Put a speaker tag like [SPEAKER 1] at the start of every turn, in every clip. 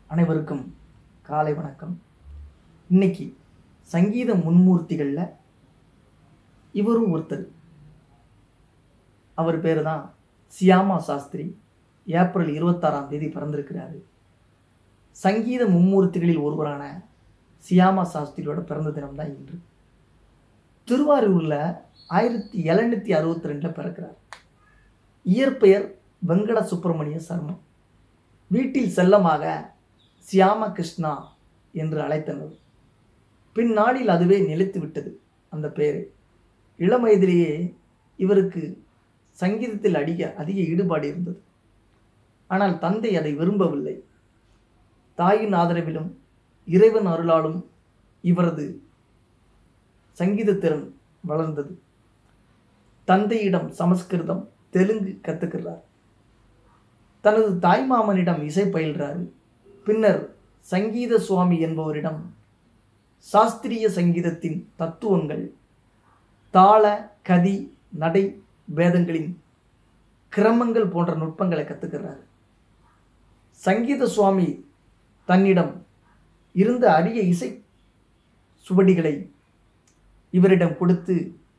[SPEAKER 1] அனைவருக்கும் காலை வணக்கம் இன்னைக்கு சங்கீத முன்மூர்த்திகளில் இவரும் ஒருத்தர் அவர் பேர் தான் சியாமா சாஸ்திரி ஏப்ரல் இருபத்தாறாம் தேதி பிறந்திருக்கிறாரு சங்கீத மும்மூர்த்திகளில் ஒருவரான சியாமா சாஸ்திரியோட பிறந்த தினம் தான் இன்று திருவாரூரில் ஆயிரத்தி எழுநூற்றி அறுபத்தி ரெண்டில் பிறக்கிறார் இயற்பெயர் வெங்கட சுப்பிரமணிய சர்மா வீட்டில் செல்லமாக சியாம கிருஷ்ணா என்று அழைத்தனர் பின்னாளில் அதுவே நிலைத்து விட்டது அந்த பெயர் இளம் வயதிலேயே இவருக்கு சங்கீதத்தில் அதிக அதிக ஈடுபாடு இருந்தது ஆனால் தந்தை அதை விரும்பவில்லை தாயின் ஆதரவிலும் இறைவன் அருளாலும் இவரது சங்கீத திறன் வளர்ந்தது தந்தையிடம் சமஸ்கிருதம் தெலுங்கு கற்றுக்கிறார் தனது தாய்மாமனிடம் இசை பயில்றாரு பின்னர் சங்கீத சுவாமி என்பவரிடம் சாஸ்திரிய சங்கீதத்தின் தத்துவங்கள் தாள கதி நடை பேதங்களின் கிரமங்கள் போன்ற நுட்பங்களை கற்றுக்கிறார் சங்கீத சுவாமி தன்னிடம் இருந்த அரிய இசை சுவடிகளை இவரிடம் கொடுத்து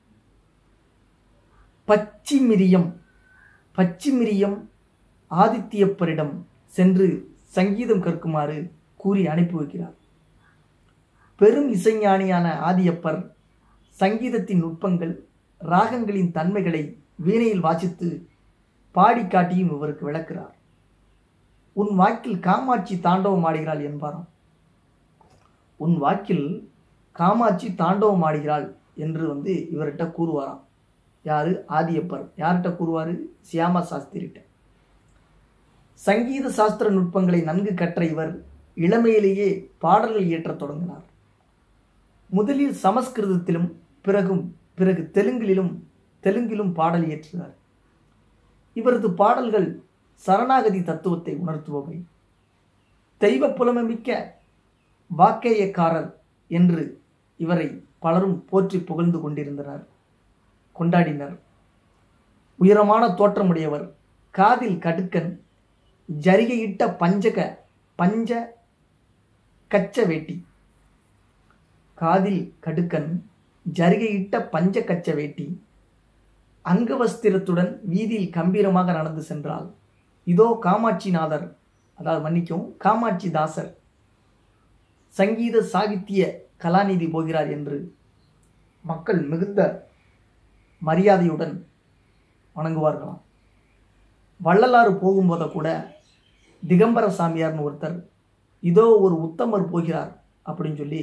[SPEAKER 1] பச்சிமிரியம் பச்சிமிரியம் ஆதித்யப்பரிடம் சென்று சங்கீதம் கற்குமாறு கூறி அனுப்பி வைக்கிறார் பெரும் இசைஞானியான ஆதியப்பர் சங்கீதத்தின் நுட்பங்கள் ராகங்களின் தன்மைகளை வீணையில் வாசித்து பாடி காட்டியும் இவருக்கு விளக்குகிறார் உன் வாக்கில் காமாட்சி தாண்டவம் ஆடுகிறாள் என்பாராம் உன் வாக்கில் காமாட்சி தாண்டவம் ஆடுகிறாள் என்று வந்து இவர்கிட்ட கூறுவாராம் யாரு ஆதியப்பர் யார்கிட்ட கூறுவாரு சியாமா சாஸ்திரிட்ட சங்கீத சாஸ்திர நுட்பங்களை நன்கு கற்ற இவர் இளமையிலேயே பாடல்கள் இயற்றத் தொடங்கினார் முதலில் சமஸ்கிருதத்திலும் பிறகும் பிறகு தெலுங்கிலும் தெலுங்கிலும் பாடல் இயற்றினார் இவரது பாடல்கள் சரணாகதி தத்துவத்தை உணர்த்துபவை தெய்வ புலமைமிக்க வாக்கேயக்காரர் என்று இவரை பலரும் போற்றி புகழ்ந்து கொண்டிருந்தனர் கொண்டாடினர் உயரமான தோற்றமுடையவர் காதில் கடுக்கன் ஜரிகையிட்ட பஞ்சக பஞ்ச கச்ச வேட்டி காதில் கடுக்கன் ஜரிகையிட்ட பஞ்ச கச்ச வேட்டி அங்கவஸ்திரத்துடன் வீதியில் கம்பீரமாக நடந்து சென்றால் இதோ காமாட்சிநாதர் அதாவது மன்னிக்கும் காமாட்சி தாசர் சங்கீத சாகித்ய கலாநிதி போகிறார் என்று மக்கள் மிகுந்த மரியாதையுடன் வணங்குவார்களாம் வள்ளலாறு போகும்போத கூட திகம்பர சாமியார்னு ஒருத்தர் இதோ ஒரு உத்தமர் போகிறார் அப்படின்னு சொல்லி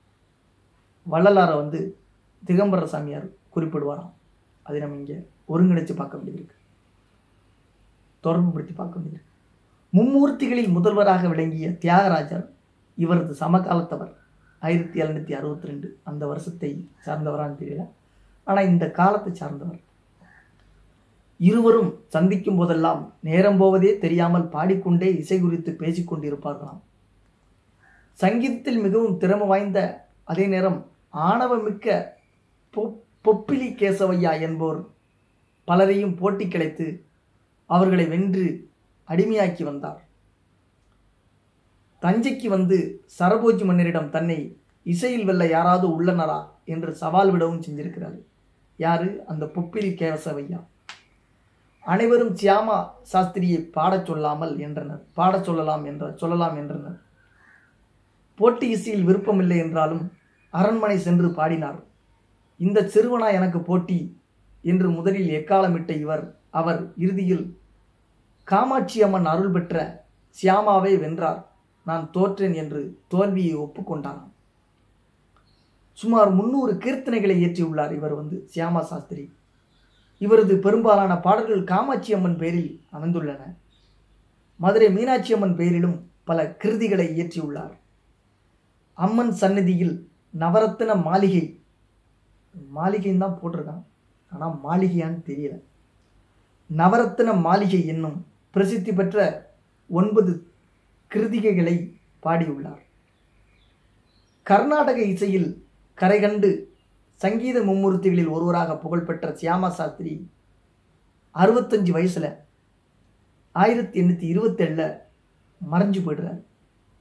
[SPEAKER 1] வள்ளலாரை வந்து திகம்பர சாமியார் குறிப்பிடுவாராம் அதை நம்ம இங்கே ஒருங்கிணைச்சு பார்க்க வேண்டியது தொடர்புபடுத்தி பார்க்க வேண்டியது மும்மூர்த்திகளில் முதல்வராக விளங்கிய தியாகராஜர் இவரது சமகாலத்தவர் ஆயிரத்தி எழுநூற்றி அறுபத்தி ரெண்டு அந்த வருஷத்தை சார்ந்தவரான்னு தெரியல ஆனால் இந்த காலத்தை சார்ந்தவர் இருவரும் சந்திக்கும் போதெல்லாம் நேரம் போவதே தெரியாமல் பாடிக்கொண்டே இசை குறித்து பேசிக்கொண்டிருப்பார்களாம் சங்கீதத்தில் மிகவும் திறமை வாய்ந்த அதே நேரம் ஆணவமிக்க பொப்பிலி கேசவையா என்போர் பலரையும் போட்டி கிடைத்து அவர்களை வென்று அடிமையாக்கி வந்தார் தஞ்சைக்கு வந்து சரபோஜி மன்னரிடம் தன்னை இசையில் வெல்ல யாராவது உள்ளனரா என்று சவால் விடவும் செஞ்சிருக்கிறார் யாரு அந்த பொப்பிலி கேசவையா அனைவரும் சியாமா சாஸ்திரியை பாடச் சொல்லாமல் என்றனர் பாடச் சொல்லலாம் என்ற சொல்லலாம் என்றனர் போட்டி இசையில் விருப்பமில்லை என்றாலும் அரண்மனை சென்று பாடினார் இந்த சிறுவனா எனக்கு போட்டி என்று முதலில் எக்காலமிட்ட இவர் அவர் இறுதியில் காமாட்சி அம்மன் அருள் பெற்ற சியாமாவை வென்றார் நான் தோற்றேன் என்று தோல்வியை ஒப்புக்கொண்டாராம் சுமார் முன்னூறு கீர்த்தனைகளை இயற்றியுள்ளார் இவர் வந்து சியாமா சாஸ்திரி இவரது பெரும்பாலான பாடல்கள் காமாட்சி அம்மன் பெயரில் அமைந்துள்ளன மதுரை மீனாட்சி அம்மன் பெயரிலும் பல கிருதிகளை இயற்றியுள்ளார் அம்மன் சந்நிதியில் நவரத்தின மாளிகை மாளிகைன்னு தான் போட்டிருக்கான் ஆனால் மாளிகையான்னு தெரியல நவரத்தின மாளிகை என்னும் பிரசித்தி பெற்ற ஒன்பது கிருதிகைகளை பாடியுள்ளார் கர்நாடக இசையில் கரைகண்டு சங்கீத மும்மூர்த்திகளில் ஒருவராக புகழ்பெற்ற சியாமா சாஸ்திரி அறுபத்தஞ்சு வயசில் ஆயிரத்தி எண்ணூற்றி இருபத்தேழில் மறைஞ்சு போயிடுறார்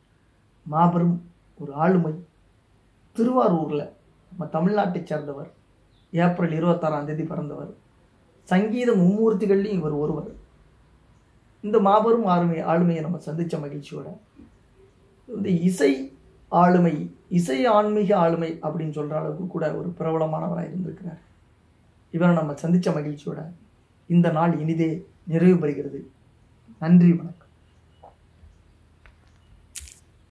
[SPEAKER 1] மாபெரும் ஒரு ஆளுமை திருவாரூரில் நம்ம தமிழ்நாட்டைச் சேர்ந்தவர் ஏப்ரல் இருபத்தாறாம் தேதி பிறந்தவர் சங்கீத மும்மூர்த்திகள்லையும் இவர் ஒருவர் இந்த மாபெரும் ஆளுமை ஆளுமையை நம்ம சந்தித்த மகிழ்ச்சியோட இந்த இசை ஆளுமை இசை ஆன்மீக ஆளுமை அப்படின்னு சொல்கிற அளவுக்கு கூட ஒரு பிரபலமானவராக இருந்திருக்கிறார் இவரை நம்ம சந்தித்த மகிழ்ச்சியோட இந்த நாள் இனிதே நிறைவு பெறுகிறது நன்றி வணக்கம்